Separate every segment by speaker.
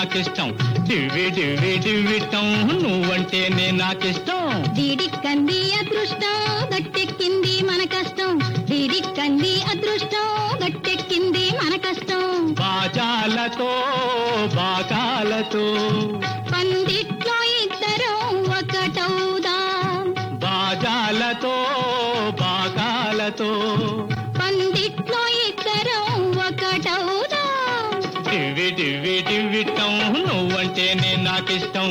Speaker 1: నాకిష్టం డివ్వి డివ్వి డివ్విటం నువ్వంటేనే నాకిష్టం
Speaker 2: డిడిక్కంది అదృష్టం గట్టెక్కింది మన కష్టం డిడిక్కంది అదృష్టం గట్టెక్కింది మన కష్టం
Speaker 1: బాజాలతో బాగాలతో
Speaker 2: పందిట్లో ఇద్దరం ఒకటవుదాం
Speaker 1: బాజాలతో బాగాలతో
Speaker 2: పందిట్లో ఇద్దరం ఒకటవుదాం
Speaker 1: డివ్వి డివ్వి డివ్విటం నువ్వంటేనే నాకిష్టం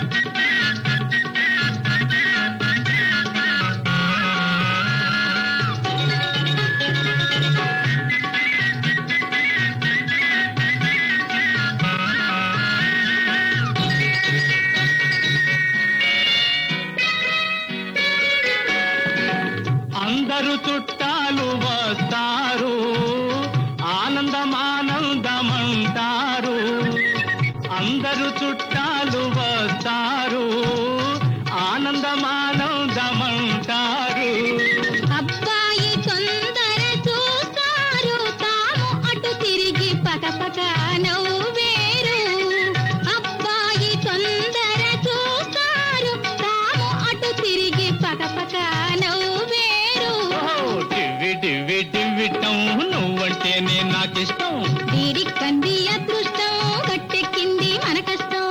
Speaker 1: అందరూ చుట్టాలు వస్తారు ఆనందమానందమంటారు అందరూ చుట్టాలు వస్తారు ఆనందమానందమంటారు
Speaker 2: అబ్బాయి తొందర చూస్తారు తాము అటు తిరిగి పకపక నవ్వేరు అబ్బాయి తొందర చూస్తారు తాము అటు తిరిగి పకపక నవ్వేరు
Speaker 1: ఓహో, డివ్వి డివ్వి డివ్విటం నువ్వంటేనే నాకిష్టం
Speaker 2: కంది అదృష్టం గట్టెక్కింది మన కష్టం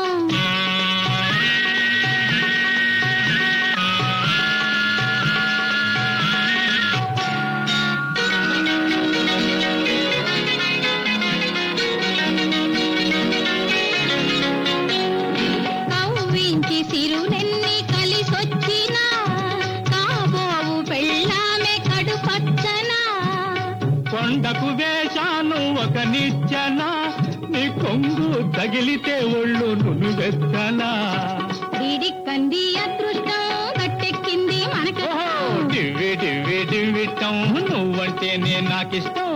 Speaker 2: కవ్వించి సిరునెన్ని కలిసొచ్చినా కాబోవు పెళ్ళామె కడు పచ్చనా
Speaker 1: కొండకు వేశాను ఒక నిచ్చెన నీ కొంగు తగిలితే ఒళ్ళు నునువెత్తనా
Speaker 2: కంది అదృష్టం గట్టెక్కింది మనకు
Speaker 1: ఓహో, డివ్వి డివ్వి డివ్విటం నువ్వంటేనే నాకిష్టం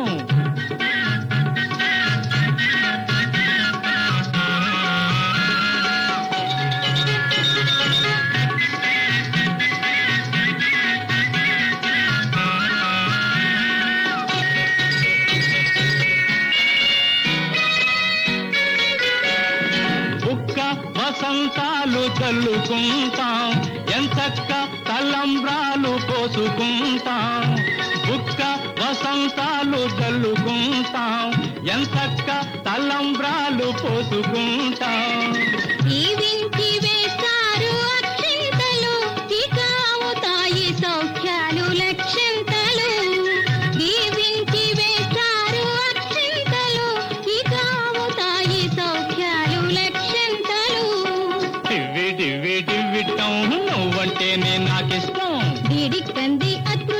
Speaker 1: బుక్క వసంతాలు చల్లుకుంటాం ఎంచక్క తలంబ్రాలు పోసుకుంటాం బుక్క వసంతాలు చల్లుకుంటాం ఎంచక్క తలంబ్రాలు పోసుకుంటాం
Speaker 2: దీవించి వేస్తారు అక్షింతలు ఇక అవుతాయి సౌఖ్యాలు లక్షంతలు దీవించి వేస్తారు అక్షింతలు ఇక అవుతాయి సౌఖ్యాలు లక్షంతలు
Speaker 1: డివ్వి డివ్వి డివ్విటం నువ్వంటేనే నాకిష్టం
Speaker 2: కంది అదృష్టం